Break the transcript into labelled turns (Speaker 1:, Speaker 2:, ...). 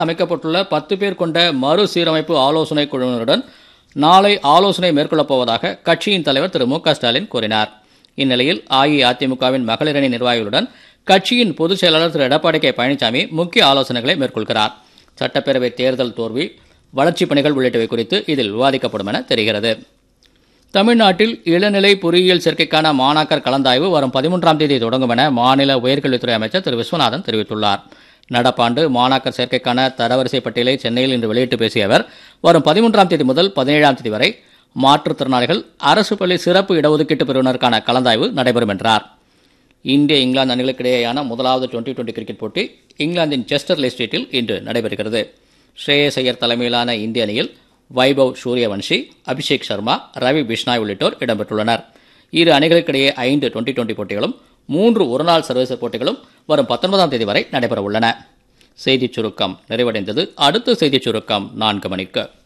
Speaker 1: அமைக்கப்பட்டுள்ள பத்து பேர் கொண்ட மறுசீரமைப்பு ஆலோசனை குழுவினருடன் நாளை ஆலோசனை மேற்கொள்ளப் போவதாக கட்சியின் தலைவர் திரு மு க ஸ்டாலின் கூறினார் இந்நிலையில் அஇஅதிமுகவின் மகளிரணி நிர்வாகிகளுடன் கட்சியின் பொதுச் செயலாளர் திரு எடப்பாடி கே பழனிசாமி முக்கிய ஆலோசனைகளை மேற்கொள்கிறார் சட்டப்பேரவை தேர்தல் தோல்வி வளர்ச்சிப் பணிகள் உள்ளிட்டவை குறித்து இதில் விவாதிக்கப்படும் என தெரிகிறது தமிழ்நாட்டில் இளநிலை பொறியியல் சேர்க்கைக்கான மாணாக்கர் கலந்தாய்வு வரும் பதிமூன்றாம் தேதி தொடங்கும் என மாநில உயர்கல்வித்துறை அமைச்சர் திரு விஸ்வநாதன் தெரிவித்துள்ளார் நடப்பாண்டு மாணாக்கர் சேர்க்கைக்கான தரவரிசை பட்டியலை சென்னையில் இன்று வெளியிட்டு பேசிய அவர் வரும் பதிமூன்றாம் தேதி முதல் பதினேழாம் தேதி வரை மாற்றுத்திறனாளிகள் அரசு பள்ளி சிறப்பு இடஒதுக்கீட்டு பிரிவினருக்கான கலந்தாய்வு நடைபெறும் என்றார் இந்திய இங்கிலாந்து அணிகளுக்கிடையேயான முதலாவது டுவெண்டி டுவெண்டி கிரிக்கெட் போட்டி இங்கிலாந்தின் செஸ்டர் ஸ்ட்ரீட்டில் இன்று நடைபெறுகிறது ஸ்ரேயஸ் ஐயர் தலைமையிலான இந்திய அணியில் வைபவ் சூரியவன்ஷி அபிஷேக் சர்மா ரவி பிஷ்னாய் உள்ளிட்டோர் இடம்பெற்றுள்ளனர் இரு அணிகளுக்கிடையே ஐந்து டுவெண்டி டுவெண்டி போட்டிகளும் மூன்று ஒருநாள் சர்வதேச போட்டிகளும் வரும் பத்தொன்பதாம் தேதி வரை நடைபெற உள்ளன செய்திச் சுருக்கம் நிறைவடைந்தது அடுத்த செய்திச் சுருக்கம் நான்கு மணிக்கு